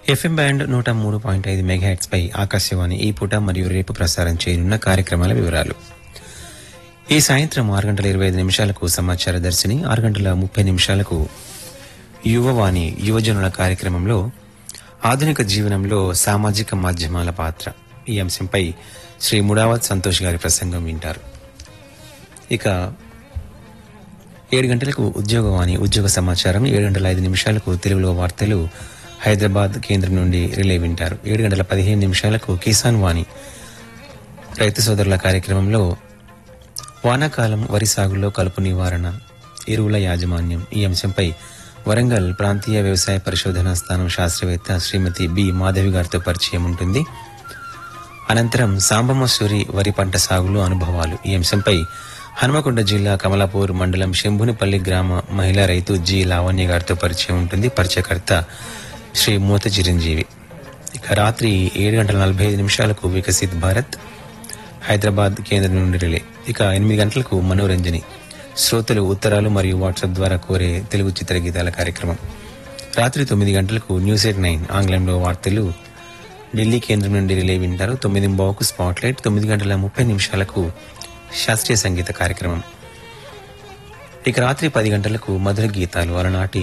FM band నూట మూడు point ఐదు మెగాహెట్స్ పై ఆకాశవాణి ఈ పూట మరియు రేపు ప్రసారం చేయనున్న కార్యక్రమాల వివరాలు ఈ సాయంత్రం ఆరు గంటల ఇరవై ఐదు నిమిషాలకు సమాచార దర్శిని ఆరు గంటల ముప్పై నిమిషాలకు యువవాణి యువజనుల కార్యక్రమంలో ఆధునిక జీవనంలో సామాజిక మాధ్యమాల పాత్ర ఈ అంశంపై శ్రీ ముడావత్ సంతోష్ గారి ప్రసంగం వింటారు ఇక ఏడు గంటలకు ఉద్యోగవాణి ఉద్యోగ సమాచారం ఏడు గంటల ఐదు నిమిషాలకు తెలుగులో వార్తలు హైదరాబాద్ కేంద్రం నుండి రిలే వింటారు ఏడు గంటల పదిహేను నిమిషాలకు కిసాన్ వాణి రైతు సోదరుల కార్యక్రమంలో వానాకాలం వరి సాగులో కలుపు నివారణ ఎరువుల యాజమాన్యం ఈ అంశంపై వరంగల్ ప్రాంతీయ వ్యవసాయ పరిశోధనా స్థానం శాస్త్రవేత్త శ్రీమతి బి మాధవి గారితో పరిచయం ఉంటుంది అనంతరం సాంబమసూరి వరి పంట సాగులో అనుభవాలు ఈ అంశంపై హనుమకొండ జిల్లా కమలాపూర్ మండలం శంభునిపల్లి గ్రామ మహిళా రైతు జి లావణ్య గారితో పరిచయం ఉంటుంది పరిచయకర్త శ్రీ మూత చిరంజీవి ఇక రాత్రి ఏడు గంటల నలభై ఐదు నిమిషాలకు వికసిత్ భారత్ హైదరాబాద్ కేంద్రం నుండి రిలే ఇక ఎనిమిది గంటలకు మనోరంజని శ్రోతలు ఉత్తరాలు మరియు వాట్సాప్ ద్వారా కోరే తెలుగు చిత్రగీతాల కార్యక్రమం రాత్రి తొమ్మిది గంటలకు న్యూస్ ఎయిట్ నైన్ ఆంగ్లంలో వార్తలు ఢిల్లీ కేంద్రం నుండి రిలే వింటారు తొమ్మిది బావుకు స్పాట్ లైట్ తొమ్మిది గంటల ముప్పై నిమిషాలకు శాస్త్రీయ సంగీత కార్యక్రమం ఇక రాత్రి పది గంటలకు మధుర గీతాలు అలనాటి